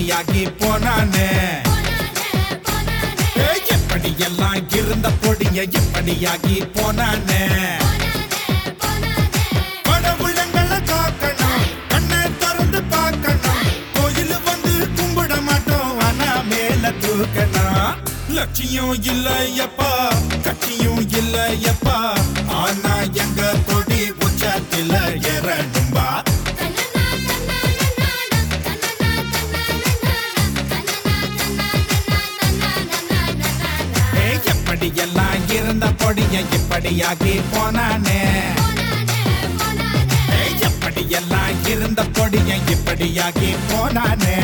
இப்படியாகி போனானே ஏய், எப்படி எல்லாம் இருந்த பொடிய இப்படியாகி போனானே கடவுளங்களை காக்கணும் கண்ணை திறந்து பார்க்கணும் கோயில் வந்து கும்பிட மாட்டோம் ஆனா மேல தூக்கணும் லட்சியம் இல்லையப்பா கட்சியும் இல்லையப்பா ஆனா எங்க கொடி உச்சத்தில ஏறணும்பா ஏய், எப்படி எல்லாம் இருந்த பொடிய இப்படியாகி போனானே ஏய், எப்படி எல்லாம் இருந்த பொடிய இப்படியாகி போனானே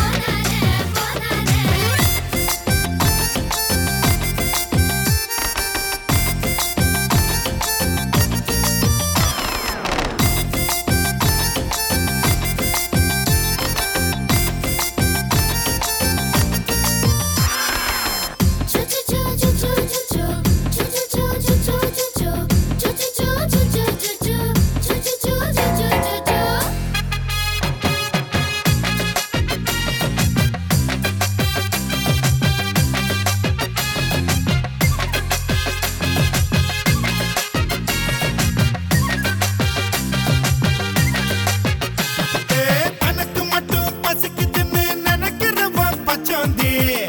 ஏய், தனக்கு மட்டும் பசிக்குதுன்னு நினைக்கிறவன் பச்சோந்தி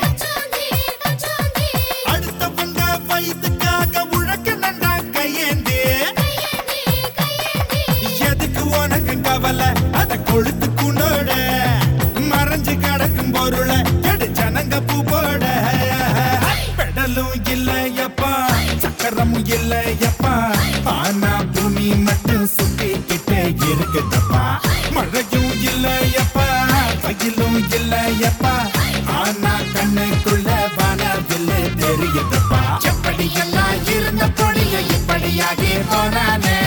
அடுத்தவங்க வயிற்றுக்காக உழைக்க நன்றா கையேந்தி எதுக்கு உனக்கு கவலை அத கொழுத்து குண்டோட மறைஞ்சு கிடக்கும் பொருளை எடு ஜனங்க பூ போட பெடலும் இல்லையப்பா சக்கரமும் இல்லையப்பா ஆனா பூமி மட்டும் சுத்திக்கிட்டே இருக்குதப்பா மழையும் இல்லையப்பா வெயிலும் இல்லையப்பா ஆனா கண்ணுக்குள்ள வானவில்லை தெரியுதப்பா எப்படி எல்லாம் இருந்த பொடிய இப்படியாகி போனானே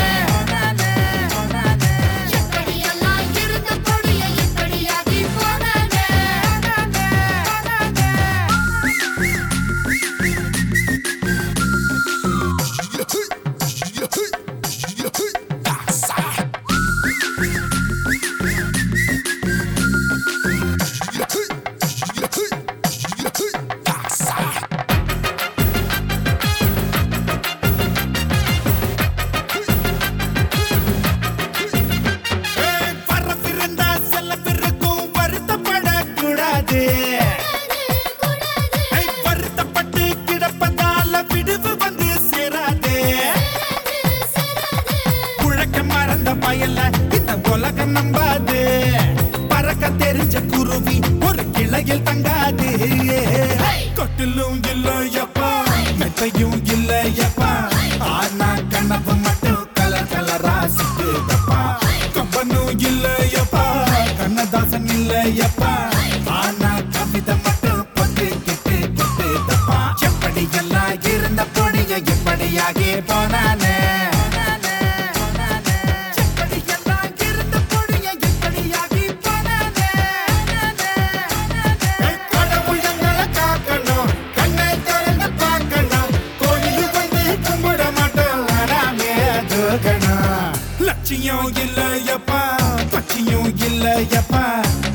ஏய், வரவிருந்தா செலவிருக்கும் வருத்தப்படக்கூடாது ஏய், வருத்தப்பட்டு கிடப்பதால விடுவு வந்து சேராது குழக்க மறந்த பயல இந்த உலகம் நம்பாது பறக்க தெரிஞ்ச குருவி ஒரு கிளையில் தங்காது கொட்டிலும் இல்லையப்பா மெத்தையும் இல்லையப்பா ஆனா கனவு மட்டும் கலர் கலரா சுத்துதப்பா கம்பனும் இல்லையப்பா கண்ணதாசன் இல்லையப்பா ஆனா கவிதை மட்டும் பட்டு கிட்டு கிட்டுதப்பா எப்படி எல்லாம் இருந்த பொடிய இப்படியாகி போனானே எப்படி எல்லாம் இருந்த பொடிய இப்படியாகி போனானே கடவுள் எங்களை காக்கணும் கண்ணை திறந்து பார்க்கணும் கோயில் வந்து கும்பிட மாட்டோம் வராமே தூக்கணும் லட்சியம் இல்லையப்பா பட்சியும் இல்லையப்பா